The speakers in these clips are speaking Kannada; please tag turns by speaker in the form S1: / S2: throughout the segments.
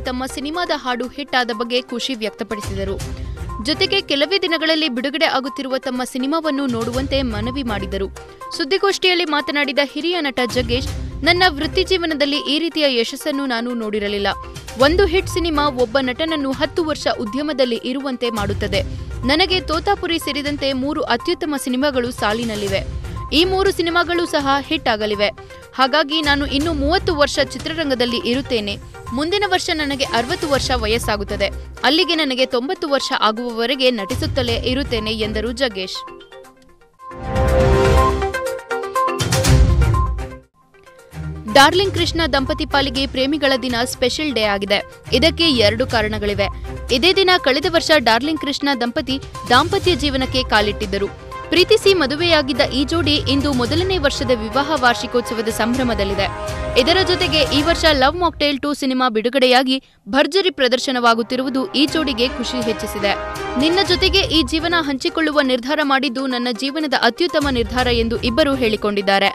S1: ತಮ್ಮ ಸಿನಿಮಾದ ಹಾಡು ಹಿಟ್ ಆದ ಬಗ್ಗೆ ಖುಷಿ ವ್ಯಕ್ತಪಡಿಸಿದರು ಜೊತೆಗೆ ಕೆಲವೇ ದಿನಗಳಲ್ಲಿ ಬಿಡುಗಡೆ ಆಗುತ್ತಿರುವ ತಮ್ಮ ಸಿನಿಮಾವನ್ನು ನೋಡುವಂತೆ ಮನವಿ ಮಾಡಿದರು ಸುದ್ದಿಗೋಷ್ಠಿಯಲ್ಲಿ ಮಾತನಾಡಿದ ಹಿರಿಯ ನಟ ಜಗ್ಗೇಶ್ ನನ್ನ ವೃತ್ತಿ ಜೀವನದಲ್ಲಿ ಈ ರೀತಿಯ ಯಶಸ್ಸನ್ನು ನಾನು ನೋಡಿರಲಿಲ್ಲ ಒಂದು ಹಿಟ್ ಸಿನಿಮಾ ಒಬ್ಬ ನಟನನ್ನು ಹತ್ತು ವರ್ಷ ಉದ್ಯಮದಲ್ಲಿ ಇರುವಂತೆ ಮಾಡುತ್ತದೆ ನನಗೆ ತೋತಾಪುರಿ ಸೇರಿದಂತೆ ಮೂರು ಅತ್ಯುತ್ತಮ ಸಿನಿಮಾಗಳು ಸಾಲಿನಲ್ಲಿವೆ ಈ ಮೂರು ಸಿನಿಮಾಗಳು ಸಹ ಹಿಟ್ ಆಗಲಿವೆ ಹಾಗಾಗಿ ನಾನು ಇನ್ನು ಮೂವತ್ತು ವರ್ಷ ಚಿತ್ರರಂಗದಲ್ಲಿ ಇರುತ್ತೇನೆ ಮುಂದಿನ ವರ್ಷ ನನಗೆ ಅರವತ್ತು ವರ್ಷ ವಯಸ್ಸಾಗುತ್ತದೆ ಅಲ್ಲಿಗೆ ನನಗೆ ತೊಂಬತ್ತು ವರ್ಷ ಆಗುವವರೆಗೆ ನಟಿಸುತ್ತಲೇ ಇರುತ್ತೇನೆ ಎಂದರು ಜಗ್ಗೇಶ್ ಡಾರ್ಲಿಂಗ್ ಕೃಷ್ಣ ದಂಪತಿ ಪಾಲಿಗೆ ಪ್ರೇಮಿಗಳ ದಿನ ಸ್ಪೆಷಲ್ ಡೇ ಆಗಿದೆ ಇದಕ್ಕೆ ಎರಡು ಕಾರಣಗಳಿವೆ ಇದೇ ದಿನ ಕಳೆದ ವರ್ಷ ಡಾರ್ಲಿಂಗ್ ಕೃಷ್ಣ ದಂಪತಿ ದಾಂಪತ್ಯ ಜೀವನಕ್ಕೆ ಕಾಲಿಟ್ಟಿದ್ದರು ಪ್ರೀತಿಸಿ ಮದುವೆಯಾಗಿದ್ದ ಈ ಜೋಡಿ ಇಂದು ಮೊದಲನೇ ವರ್ಷದ ವಿವಾಹ ವಾರ್ಷಿಕೋತ್ಸವದ ಸಂಭ್ರಮದಲ್ಲಿದೆ ಇದರ ಜೊತೆಗೆ ಈ ವರ್ಷ ಲವ್ ಮಾಕ್ಟೇಲ್ ಟು ಸಿನಿಮಾ ಬಿಡುಗಡೆಯಾಗಿ ಭರ್ಜರಿ ಪ್ರದರ್ಶನವಾಗುತ್ತಿರುವುದು ಈ ಜೋಡಿಗೆ ಖುಷಿ ಹೆಚ್ಚಿಸಿದೆ ನಿನ್ನ ಜೊತೆಗೆ ಈ ಜೀವನ ಹಂಚಿಕೊಳ್ಳುವ ನಿರ್ಧಾರ ಮಾಡಿದ್ದು ನನ್ನ ಜೀವನದ ಅತ್ಯುತ್ತಮ ನಿರ್ಧಾರ ಎಂದು ಇಬ್ಬರು ಹೇಳಿಕೊಂಡಿದ್ದಾರೆ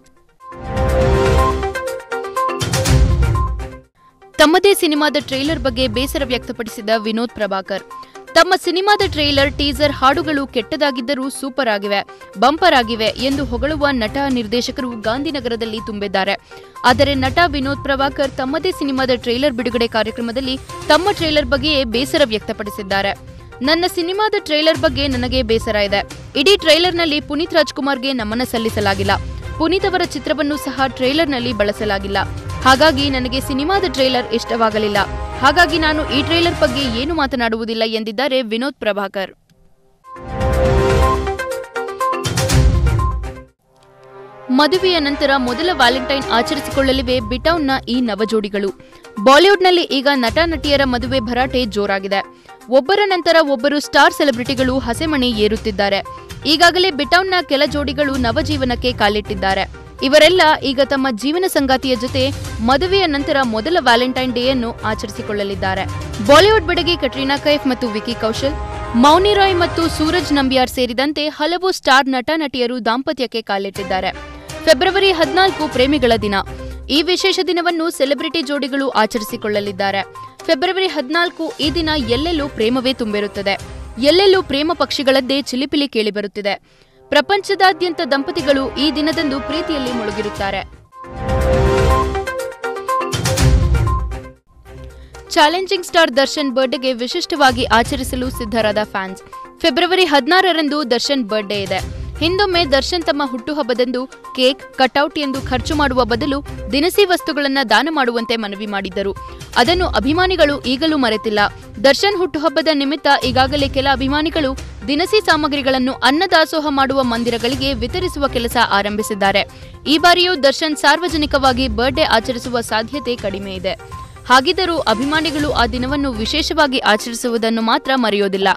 S1: ತಮ್ಮದೇ ಸಿನಿಮಾದ ಟ್ರೇಲರ್ ಬಗ್ಗೆ ಬೇಸರ ವ್ಯಕ್ತಪಡಿಸಿದ ವಿನೋದ್ ಪ್ರಭಾಕರ್ ತಮ್ಮ ಸಿನಿಮಾದ ಟ್ರೇಲರ್ ಟೀಸರ್ ಹಾಡುಗಳು ಕೆಟ್ಟದಾಗಿದ್ದರೂ ಸೂಪರ್ ಆಗಿವೆ ಬಂಪರ್ ಆಗಿವೆ ಎಂದು ಹೊಗಳುವ ನಟ ನಿರ್ದೇಶಕರು ಗಾಂಧಿನಗರದಲ್ಲಿ ತುಂಬಿದ್ದಾರೆ ಆದರೆ ನಟ ವಿನೋದ್ ಪ್ರಭಾಕರ್ ತಮ್ಮದೇ ಸಿನಿಮಾದ ಟ್ರೇಲರ್ ಬಿಡುಗಡೆ ಕಾರ್ಯಕ್ರಮದಲ್ಲಿ ತಮ್ಮ ಟ್ರೇಲರ್ ಬಗ್ಗೆಯೇ ಬೇಸರ ವ್ಯಕ್ತಪಡಿಸಿದ್ದಾರೆ ನನ್ನ ಸಿನಿಮಾದ ಟ್ರೇಲರ್ ಬಗ್ಗೆ ನನಗೆ ಬೇಸರ ಇದೆ ಇಡೀ ಟ್ರೇಲರ್ನಲ್ಲಿ ಪುನೀತ್ ರಾಜ್ಕುಮಾರ್ಗೆ ನಮನ ಸಲ್ಲಿಸಲಾಗಿಲ್ಲ ಪುನೀತ್ ಅವರ ಚಿತ್ರವನ್ನು ಸಹ ಟ್ರೇಲರ್ನಲ್ಲಿ ಬಳಸಲಾಗಿಲ್ಲ ಹಾಗಾಗಿ ನನಗೆ ಸಿನಿಮಾದ ಟ್ರೇಲರ್ ಇಷ್ಟವಾಗಲಿಲ್ಲ ಹಾಗಾಗಿ ನಾನು ಈ ಟ್ರೇಲರ್ ಬಗ್ಗೆ ಏನು ಮಾತನಾಡುವುದಿಲ್ಲ ಎಂದಿದ್ದಾರೆ ವಿನೋದ್ ಪ್ರಭಾಕರ್ ಮದುವೆಯ ನಂತರ ಮೊದಲ ವ್ಯಾಲೆಂಟೈನ್ ಆಚರಿಸಿಕೊಳ್ಳಲಿವೆ ಬಿಟೌನ್ನ ಈ ನವಜೋಡಿಗಳು ಬಾಲಿವುಡ್ನಲ್ಲಿ ಈಗ ನಟ ನಟಿಯರ ಮದುವೆ ಭರಾಟೆ ಜೋರಾಗಿದೆ ಒಬ್ಬರ ನಂತರ ಒಬ್ಬರು ಸ್ಟಾರ್ ಸೆಲೆಬ್ರಿಟಿಗಳು ಹಸೆಮಣೆ ಏರುತ್ತಿದ್ದಾರೆ ಈಗಾಗಲೇ ಬಿಟೌನ್ನ ಕೆಲ ಜೋಡಿಗಳು ನವಜೀವನಕ್ಕೆ ಕಾಲಿಟ್ಟಿದ್ದಾರೆ ಇವರೆಲ್ಲ ಈಗ ತಮ್ಮ ಜೀವನ ಸಂಗಾತಿಯ ಜೊತೆ ಮದುವೆಯ ನಂತರ ಮೊದಲ ವ್ಯಾಲೆಂಟೈನ್ ಡೇಯನ್ನು ಆಚರಿಸಿಕೊಳ್ಳಲಿದ್ದಾರೆ ಬಾಲಿವುಡ್ ಬೆಡಗಿ ಕಟ್ರೀನಾ ಕೈಫ್ ಮತ್ತು ವಿಕಿ ಕೌಶಲ್ ಮೌನಿ ರಾಯ್ ಮತ್ತು ಸೂರಜ್ ನಂಬಿಯಾರ್ ಸೇರಿದಂತೆ ಹಲವು ಸ್ಟಾರ್ ನಟ ನಟಿಯರು ದಾಂಪತ್ಯಕ್ಕೆ ಕಾಲಿಟ್ಟಿದ್ದಾರೆ ಫೆಬ್ರವರಿ ಹದಿನಾಲ್ಕು ಪ್ರೇಮಿಗಳ ದಿನ ಈ ವಿಶೇಷ ದಿನವನ್ನು ಸೆಲೆಬ್ರಿಟಿ ಜೋಡಿಗಳು ಆಚರಿಸಿಕೊಳ್ಳಲಿದ್ದಾರೆ ಫೆಬ್ರವರಿ ಹದಿನಾಲ್ಕು ಈ ದಿನ ಎಲ್ಲೆಲ್ಲೂ ಪ್ರೇಮವೇ ತುಂಬಿರುತ್ತದೆ ಎಲ್ಲೆಲ್ಲೂ ಪ್ರೇಮ ಪಕ್ಷಿಗಳದ್ದೇ ಚಿಲಿಪಿಲಿ ಕೇಳಿಬರುತ್ತಿದೆ ಪ್ರಪಂಚದಾದ್ಯಂತ ದಂಪತಿಗಳು ಈ ದಿನದಂದು ಪ್ರೀತಿಯಲ್ಲಿ ಮುಳುಗಿರುತ್ತಾರೆ ಚಾಲೆಂಜಿಂಗ್ ಸ್ಟಾರ್ ದರ್ಶನ್ ಬರ್ತ್ಡೇಗೆ ವಿಶಿಷ್ಟವಾಗಿ ಆಚರಿಸಲು ಸಿದ್ಧರಾದ ಫ್ಯಾನ್ಸ್ ಫೆಬ್ರವರಿ ಹದಿನಾರರಂದು ದರ್ಶನ್ ಬರ್ತ್ಡೇ ಇದೆ ಹಿಂದೊಮ್ಮೆ ದರ್ಶನ್ ತಮ್ಮ ಹುಟ್ಟುಹಬ್ಬದಂದು ಕೇಕ್ ಕಟೌಟ್ ಎಂದು ಖರ್ಚು ಮಾಡುವ ಬದಲು ದಿನಸಿ ವಸ್ತುಗಳನ್ನು ದಾನ ಮಾಡುವಂತೆ ಮನವಿ ಮಾಡಿದ್ದರು ಅದನ್ನು ಅಭಿಮಾನಿಗಳು ಈಗಲೂ ಮರೆತಿಲ್ಲ ದರ್ಶನ್ ಹುಟ್ಟುಹಬ್ಬದ ನಿಮಿತ್ತ ಈಗಾಗಲೇ ಕೆಲ ಅಭಿಮಾನಿಗಳು ದಿನಸಿ ಸಾಮಗ್ರಿಗಳನ್ನು ಅನ್ನದಾಸೋಹ ಮಾಡುವ ಮಂದಿರಗಳಿಗೆ ವಿತರಿಸುವ ಕೆಲಸ ಆರಂಭಿಸಿದ್ದಾರೆ ಈ ಬಾರಿಯೂ ದರ್ಶನ್ ಸಾರ್ವಜನಿಕವಾಗಿ ಬರ್ತ್ಡೇ ಆಚರಿಸುವ ಸಾಧ್ಯತೆ ಕಡಿಮೆ ಇದೆ ಹಾಗಿದ್ದರೂ ಅಭಿಮಾನಿಗಳು ಆ ದಿನವನ್ನು ವಿಶೇಷವಾಗಿ ಆಚರಿಸುವುದನ್ನು ಮಾತ್ರ ಮರೆಯೋದಿಲ್ಲ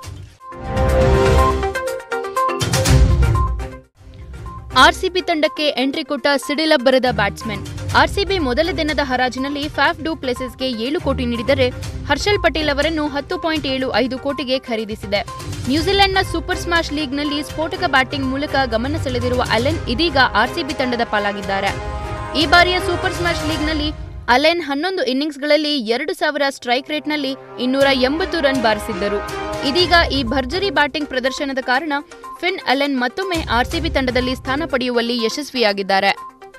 S1: ಆರ್ಸಿಬಿ ತಂಡಕ್ಕೆ ಎಂಟ್ರಿ ಕೊಟ್ಟ ಸಿಡಿಲಬ್ಬರದ ಬ್ಯಾಟ್ಸ್ಮನ್ ಆರ್ಸಿಬಿ ಮೊದಲ ದಿನದ ಹರಾಜಿನಲ್ಲಿ ಫ್ಯಾಫ್ ಡು ಪ್ಲೇಸಸ್ಗೆ ಏಳು ಕೋಟಿ ನೀಡಿದರೆ ಹರ್ಷಲ್ ಪಟೇಲ್ ಅವರನ್ನು ಹತ್ತು ಪಾಯಿಂಟ್ ಏಳು ಐದು ಕೋಟಿಗೆ ಖರೀದಿಸಿದೆ ನ್ಯೂಜಿಲೆಂಡ್ನ ಸೂಪರ್ ಸ್ಮ್ಯಾಶ್ ಲೀಗ್ನಲ್ಲಿ ಸ್ಫೋಟಕ ಬ್ಯಾಟಿಂಗ್ ಮೂಲಕ ಗಮನ ಸೆಳೆದಿರುವ ಅಲೆನ್ ಇದೀಗ ಆರ್ಸಿಬಿ ತಂಡದ ಪಾಲಾಗಿದ್ದಾರೆ ಈ ಬಾರಿಯ ಸೂಪರ್ ಸ್ಮ್ಯಾಶ್ ಲೀಗ್ನಲ್ಲಿ ಅಲೆನ್ ಹನ್ನೊಂದು ಇನ್ನಿಂಗ್ಸ್ಗಳಲ್ಲಿ ಎರಡು ಸಾವಿರ ಸ್ಟ್ರೈಕ್ ರೇಟ್ನಲ್ಲಿ ಇನ್ನೂರ ಎಂಬತ್ತು ರನ್ ಬಾರಿಸಿದ್ದರು ಇದೀಗ ಈ ಭರ್ಜರಿ ಬ್ಯಾಟಿಂಗ್ ಪ್ರದರ್ಶನದ ಕಾರಣ ಫಿನ್ ಅಲೆನ್ ಮತ್ತೊಮ್ಮೆ ಆರ್ಸಿಬಿ ತಂಡದಲ್ಲಿ ಸ್ಥಾನ ಪಡೆಯುವಲ್ಲಿ ಯಶಸ್ವಿಯಾಗಿದ್ದಾರೆ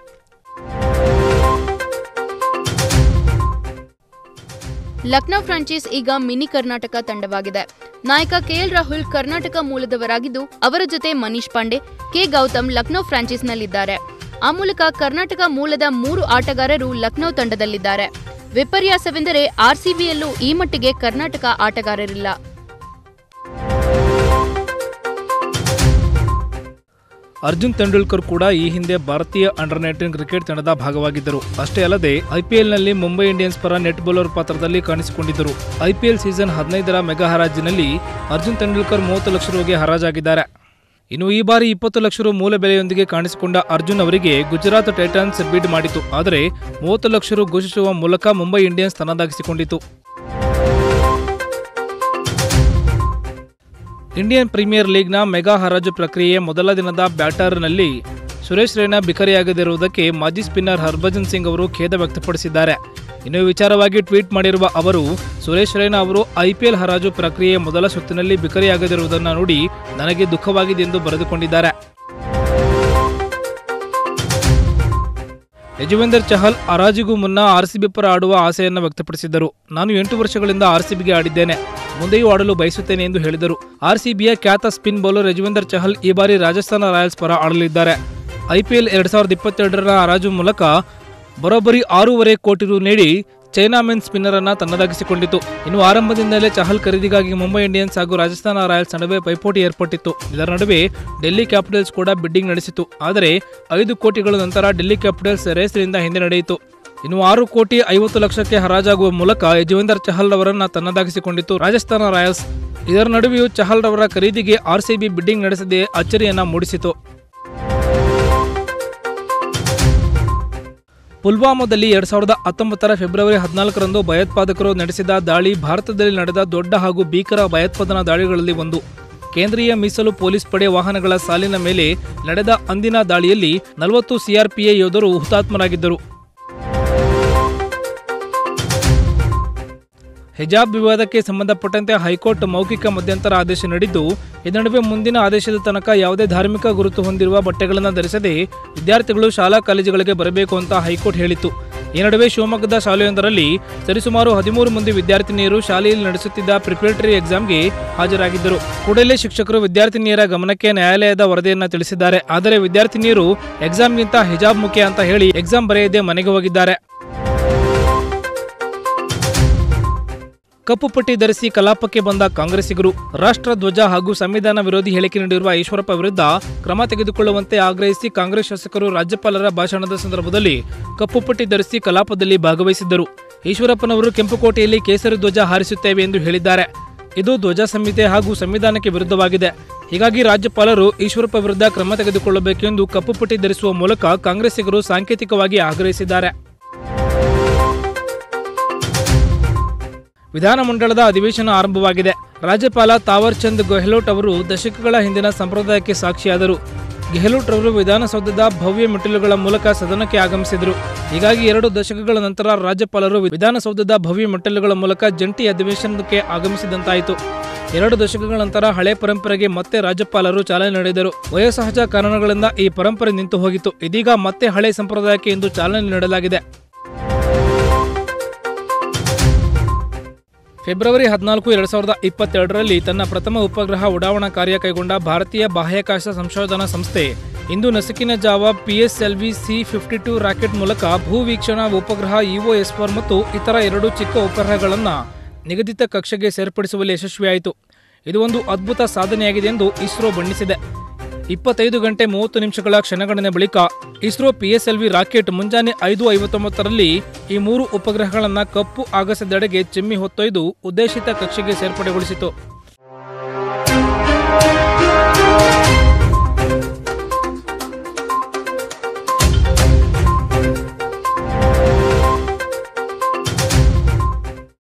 S1: ಲಕ್ನೋ ಫ್ರಾಂಚೈಸ್ ಈಗ ಮಿನಿ ಕರ್ನಾಟಕ ತಂಡವಾಗಿದೆ ನಾಯಕ ಕೆಎಲ್ ರಾಹುಲ್ ಕರ್ನಾಟಕ ಮೂಲದವರಾಗಿದ್ದು ಅವರ ಜೊತೆ ಮನೀಶ್ ಪಾಂಡೆ ಕೆ ಗೌತಮ್ ಲಕ್ನೋ ಫ್ರಾಂಚೈಸ್ನಲ್ಲಿದ್ದಾರೆ ಆ ಮೂಲಕ ಕರ್ನಾಟಕ ಮೂಲದ ಮೂರು ಆಟಗಾರರು ಲಕ್ನೋ ತಂಡದಲ್ಲಿದ್ದಾರೆ ವಿಪರ್ಯಾಸವೆಂದರೆ ಆರ್ಸಿಬಿಯಲ್ಲೂ ಈ ಮಟ್ಟಿಗೆ ಕರ್ನಾಟಕ ಆಟಗಾರರಿಲ್ಲ
S2: ಅರ್ಜುನ್ ತೆಂಡೂಲ್ಕರ್ ಕೂಡ ಈ ಹಿಂದೆ ಭಾರತೀಯ ಅಂಡರ್ ನೈನ್ಟೀನ್ ಕ್ರಿಕೆಟ್ ತಂಡದ ಭಾಗವಾಗಿದ್ದರು ಅಷ್ಟೇ ಅಲ್ಲದೆ ಐಪಿಎಲ್ನಲ್ಲಿ ಮುಂಬೈ ಇಂಡಿಯನ್ಸ್ ಪರ ನೆಟ್ ಬೌಲರ್ ಪಾತ್ರದಲ್ಲಿ ಕಾಣಿಸಿಕೊಂಡಿದ್ದರು ಐಪಿಎಲ್ ಸೀಸನ್ ಹದಿನೈದರ ಮೆಗಾ ಹರಾಜಿನಲ್ಲಿ ಅರ್ಜುನ್ ತೆಂಡೂಲ್ಕರ್ ಮೂವತ್ತು ಲಕ್ಷ ರುಗೆ ಹರಾಜಾಗಿದ್ದಾರೆ ಇನ್ನು ಈ ಬಾರಿ ಇಪ್ಪತ್ತು ಲಕ್ಷ ರು ಮೂಲ ಬೆಲೆಯೊಂದಿಗೆ ಕಾಣಿಸಿಕೊಂಡ ಅರ್ಜುನ್ ಅವರಿಗೆ ಗುಜರಾತ್ ಟೈಟನ್ಸ್ ಬಿಡ್ ಮಾಡಿತು ಆದರೆ ಮೂವತ್ತು ಲಕ್ಷ ರು ಘೋಷಿಸುವ ಮೂಲಕ ಮುಂಬೈ ಇಂಡಿಯನ್ಸ್ ತನ್ನದಾಗಿಸಿಕೊಂಡಿತು ಇಂಡಿಯನ್ ಪ್ರೀಮಿಯರ್ ಲೀಗ್ನ ಮೆಗಾ ಹರಾಜು ಪ್ರಕ್ರಿಯೆ ಮೊದಲ ದಿನದ ಬ್ಯಾಟರ್ನಲ್ಲಿ ಸುರೇಶ್ ರೈನಾ ಬಿಕರಿಯಾಗದಿರುವುದಕ್ಕೆ ಮಾಜಿ ಸ್ಪಿನ್ನರ್ ಹರ್ಭಜನ್ ಸಿಂಗ್ ಅವರು ಖೇದ ವ್ಯಕ್ತಪಡಿಸಿದ್ದಾರೆ ಇನ್ನು ಈ ವಿಚಾರವಾಗಿ ಟ್ವೀಟ್ ಮಾಡಿರುವ ಅವರು ಸುರೇಶ್ ರೈನಾ ಅವರು ಐಪಿಎಲ್ ಹರಾಜು ಪ್ರಕ್ರಿಯೆಯ ಮೊದಲ ಸುತ್ತಿನಲ್ಲಿ ಬಿಕರಿಯಾಗದಿರುವುದನ್ನು ನೋಡಿ ನನಗೆ ದುಃಖವಾಗಿದೆ ಎಂದು ಬರೆದುಕೊಂಡಿದ್ದಾರೆ ಯಜುವೇಂದರ್ ಚಹಲ್ ಹರಾಜಿಗೂ ಮುನ್ನ ಆರ್ಸಿಬಿ ಪರ ಆಡುವ ಆಸೆಯನ್ನು ವ್ಯಕ್ತಪಡಿಸಿದ್ದರು ನಾನು ಎಂಟು ವರ್ಷಗಳಿಂದ ಆರ್ಸಿಬಿಗೆ ಆಡಿದ್ದೇನೆ ಮುಂದೆಯೂ ಆಡಲು ಬಯಸುತ್ತೇನೆ ಎಂದು ಹೇಳಿದರು ಆರ್ಸಿಬಿಯ ಖ್ಯಾತ ಸ್ಪಿನ್ ಬೌಲರ್ ಯಜುವೇಂದರ್ ಚಹಲ್ ಈ ಬಾರಿ ರಾಜಸ್ಥಾನ ರಾಯಲ್ಸ್ ಪರ ಆಡಲಿದ್ದಾರೆ ಐಪಿಎಲ್ ಎರಡ್ ಸಾವಿರದ ಇಪ್ಪತ್ತೆರಡರ ಹರಾಜು ಮೂಲಕ ಬರೋಬ್ಬರಿ ಆರೂವರೆ ಕೋಟಿ ರು ನೀಡಿ ಚೈನಾ ಮೆನ್ ಸ್ಪಿನ್ನರ್ ಅನ್ನ ತನ್ನದಾಗಿಸಿಕೊಂಡಿತು ಇನ್ನು ಆರಂಭದಿಂದಲೇ ಚಹಲ್ ಖರೀದಿಗಾಗಿ ಮುಂಬೈ ಇಂಡಿಯನ್ಸ್ ಹಾಗೂ ರಾಜಸ್ಥಾನ ರಾಯಲ್ಸ್ ನಡುವೆ ಪೈಪೋಟಿ ಏರ್ಪಟ್ಟಿತ್ತು ಇದರ ನಡುವೆ ಡೆಲ್ಲಿ ಕ್ಯಾಪಿಟಲ್ಸ್ ಕೂಡ ಬಿಡ್ಡಿಂಗ್ ನಡೆಸಿತು ಆದರೆ ಐದು ಕೋಟಿಗಳ ನಂತರ ಡೆಲ್ಲಿ ಕ್ಯಾಪಿಟಲ್ಸ್ ರೇಸ್ನಿಂದ ಹಿಂದೆ ನಡೆಯಿತು ಇನ್ನು ಆರು ಕೋಟಿ ಐವತ್ತು ಲಕ್ಷಕ್ಕೆ ಹರಾಜಾಗುವ ಮೂಲಕ ಯಜುವೇಂದರ್ ಚಹಲ್ ಅವರನ್ನ ತನ್ನದಾಗಿಸಿಕೊಂಡಿತ್ತು ರಾಜಸ್ಥಾನ ರಾಯಲ್ಸ್ ಇದರ ನಡುವೆಯೂ ಚಹಲ್ ರವರ ಖರೀದಿಗೆ ಆರ್ಸಿಬಿ ಬಿಡ್ಡಿಂಗ್ ನಡೆಸದೆ ಅಚ್ಚರಿಯನ್ನ ಮೂಡಿಸಿತು ಪುಲ್ವಾಮಾದಲ್ಲಿ ಎರಡ್ ಸಾವಿರದ ಹತ್ತೊಂಬತ್ತರ ಫೆಬ್ರವರಿ ಹದಿನಾಲ್ಕರಂದು ಭಯೋತ್ಪಾದಕರು ನಡೆಸಿದ ದಾಳಿ ಭಾರತದಲ್ಲಿ ನಡೆದ ದೊಡ್ಡ ಹಾಗೂ ಭೀಕರ ಭಯೋತ್ಪಾದನಾ ದಾಳಿಗಳಲ್ಲಿ ಒಂದು ಕೇಂದ್ರೀಯ ಮೀಸಲು ಪೊಲೀಸ್ ಪಡೆ ವಾಹನಗಳ ಸಾಲಿನ ಮೇಲೆ ನಡೆದ ಅಂದಿನ ದಾಳಿಯಲ್ಲಿ ನಲವತ್ತು ಸಿಆರ್ಪಿಎ ಯೋಧರು ಹುತಾತ್ಮರಾಗಿದ್ದರು ಹಿಜಾಬ್ ವಿವಾದಕ್ಕೆ ಸಂಬಂಧಪಟ್ಟಂತೆ ಹೈಕೋರ್ಟ್ ಮೌಖಿಕ ಮಧ್ಯಂತರ ಆದೇಶ ನೀಡಿದ್ದು ಈ ನಡುವೆ ಮುಂದಿನ ಆದೇಶದ ತನಕ ಯಾವುದೇ ಧಾರ್ಮಿಕ ಗುರುತು ಹೊಂದಿರುವ ಬಟ್ಟೆಗಳನ್ನು ಧರಿಸದೆ ವಿದ್ಯಾರ್ಥಿಗಳು ಶಾಲಾ ಕಾಲೇಜುಗಳಿಗೆ ಬರಬೇಕು ಅಂತ ಹೈಕೋರ್ಟ್ ಹೇಳಿತ್ತು ಈ ನಡುವೆ ಶಿವಮೊಗ್ಗದ ಶಾಲೆಯೊಂದರಲ್ಲಿ ಸರಿಸುಮಾರು ಹದಿಮೂರು ಮಂದಿ ವಿದ್ಯಾರ್ಥಿನಿಯರು ಶಾಲೆಯಲ್ಲಿ ನಡೆಸುತ್ತಿದ್ದ ಪ್ರಿಪರೇಟರಿ ಎಕ್ಸಾಮ್ಗೆ ಹಾಜರಾಗಿದ್ದರು ಕೂಡಲೇ ಶಿಕ್ಷಕರು ವಿದ್ಯಾರ್ಥಿನಿಯರ ಗಮನಕ್ಕೆ ನ್ಯಾಯಾಲಯದ ವರದಿಯನ್ನ ತಿಳಿಸಿದ್ದಾರೆ ಆದರೆ ವಿದ್ಯಾರ್ಥಿನಿಯರು ಎಕ್ಸಾಮ್ಗಿಂತ ಹಿಜಾಬ್ ಮುಖ್ಯ ಅಂತ ಹೇಳಿ ಎಕ್ಸಾಮ್ ಬರೆಯದೆ ಮನೆಗೆ ಹೋಗಿದ್ದಾರೆ ಕಪ್ಪು ಪಟ್ಟಿ ಧರಿಸಿ ಕಲಾಪಕ್ಕೆ ಬಂದ ಕಾಂಗ್ರೆಸ್ಸಿಗರು ರಾಷ್ಟ್ರ ಧ್ವಜ ಹಾಗೂ ಸಂವಿಧಾನ ವಿರೋಧಿ ಹೇಳಿಕೆ ನೀಡಿರುವ ಈಶ್ವರಪ್ಪ ವಿರುದ್ಧ ಕ್ರಮ ತೆಗೆದುಕೊಳ್ಳುವಂತೆ ಆಗ್ರಹಿಸಿ ಕಾಂಗ್ರೆಸ್ ಶಾಸಕರು ರಾಜ್ಯಪಾಲರ ಭಾಷಣದ ಸಂದರ್ಭದಲ್ಲಿ ಕಪ್ಪು ಪಟ್ಟಿ ಧರಿಸಿ ಕಲಾಪದಲ್ಲಿ ಭಾಗವಹಿಸಿದ್ದರು ಈಶ್ವರಪ್ಪನವರು ಕೆಂಪುಕೋಟೆಯಲ್ಲಿ ಕೇಸರಿ ಧ್ವಜ ಹಾರಿಸುತ್ತೇವೆ ಎಂದು ಹೇಳಿದ್ದಾರೆ ಇದು ಧ್ವಜ ಸಂಹಿತೆ ಹಾಗೂ ಸಂವಿಧಾನಕ್ಕೆ ವಿರುದ್ಧವಾಗಿದೆ ಹೀಗಾಗಿ ರಾಜ್ಯಪಾಲರು ಈಶ್ವರಪ್ಪ ವಿರುದ್ಧ ಕ್ರಮ ತೆಗೆದುಕೊಳ್ಳಬೇಕೆಂದು ಕಪ್ಪು ಪಟ್ಟಿ ಧರಿಸುವ ಮೂಲಕ ಕಾಂಗ್ರೆಸ್ಸಿಗರು ಸಾಂಕೇತಿಕವಾಗಿ ಆಗ್ರಹಿಸಿದ್ದಾರೆ ವಿಧಾನಮಂಡಲದ ಅಧಿವೇಶನ ಆರಂಭವಾಗಿದೆ ರಾಜ್ಯಪಾಲ ತಾವರ್ ಚಂದ್ ಗೆಹ್ಲೋಟ್ ಅವರು ದಶಕಗಳ ಹಿಂದಿನ ಸಂಪ್ರದಾಯಕ್ಕೆ ಸಾಕ್ಷಿಯಾದರು ಗೆಹ್ಲೋಟ್ ರವರು ವಿಧಾನಸೌಧದ ಭವ್ಯ ಮೆಟ್ಟಿಲುಗಳ ಮೂಲಕ ಸದನಕ್ಕೆ ಆಗಮಿಸಿದರು ಹೀಗಾಗಿ ಎರಡು ದಶಕಗಳ ನಂತರ ರಾಜ್ಯಪಾಲರು ವಿಧಾನಸೌಧದ ಭವ್ಯ ಮೆಟ್ಟಿಲುಗಳ ಮೂಲಕ ಜಂಟಿ ಅಧಿವೇಶನಕ್ಕೆ ಆಗಮಿಸಿದಂತಾಯಿತು ಎರಡು ದಶಕಗಳ ನಂತರ ಹಳೆ ಪರಂಪರೆಗೆ ಮತ್ತೆ ರಾಜ್ಯಪಾಲರು ಚಾಲನೆ ನೀಡಿದರು ವಯೋಸಹಜ ಕಾರಣಗಳಿಂದ ಈ ಪರಂಪರೆ ನಿಂತು ಹೋಗಿತ್ತು ಇದೀಗ ಮತ್ತೆ ಹಳೆ ಸಂಪ್ರದಾಯಕ್ಕೆ ಇಂದು ಚಾಲನೆ ನೀಡಲಾಗಿದೆ ಫೆಬ್ರವರಿ ಹದಿನಾಲ್ಕು ಎರಡ್ ಸಾವಿರದ ಇಪ್ಪತ್ತೆರಡರಲ್ಲಿ ತನ್ನ ಪ್ರಥಮ ಉಪಗ್ರಹ ಉಡಾವಣಾ ಕಾರ್ಯ ಕೈಗೊಂಡ ಭಾರತೀಯ ಬಾಹ್ಯಾಕಾಶ ಸಂಶೋಧನಾ ಸಂಸ್ಥೆ ಇಂದು ನಸುಕಿನ ಜಾವ PSLV C fifty two rocket ಮೂಲಕ ಭೂ ವೀಕ್ಷಣಾ ಉಪಗ್ರಹ ಇಒ ಎಸ್ ಫೋರ್ ಮತ್ತು ಇತರ ಎರಡು ಚಿಕ್ಕ ಉಪಗ್ರಹಗಳನ್ನು ನಿಗದಿತ ಕಕ್ಷೆಗೆ ಸೇರ್ಪಡಿಸುವಲ್ಲಿ ಯಶಸ್ವಿಯಾಯಿತು ಇದು ಒಂದು ಅದ್ಭುತ ಸಾಧನೆಯಾಗಿದೆ ಎಂದು ಇಸ್ರೋ ಬಣ್ಣಿಸಿದೆ ಇಪ್ಪತ್ತೈದು ಗಂಟೆ ಮೂವತ್ತು ನಿಮಿಷಗಳ ಕ್ಷಣಗಣನೆ ಬಳಿಕ ಇಸ್ರೋ ಪಿಎಸ್ಎಲ್ವಿ ರಾಕೆಟ್ ಮುಂಜಾನೆ ಐದು ಐವತ್ತೊಂಬತ್ತರಲ್ಲಿ ಈ ಮೂರು ಉಪಗ್ರಹಗಳನ್ನು ಕಪ್ಪು ಆಗಸದೆಡೆಗೆ ಚಿಮ್ಮಿ ಹೊತ್ತೊಯ್ದು ಉದ್ದೇಶಿತ ಕಕ್ಷೆಗೆ ಸೇರ್ಪಡೆಗೊಳಿಸಿತು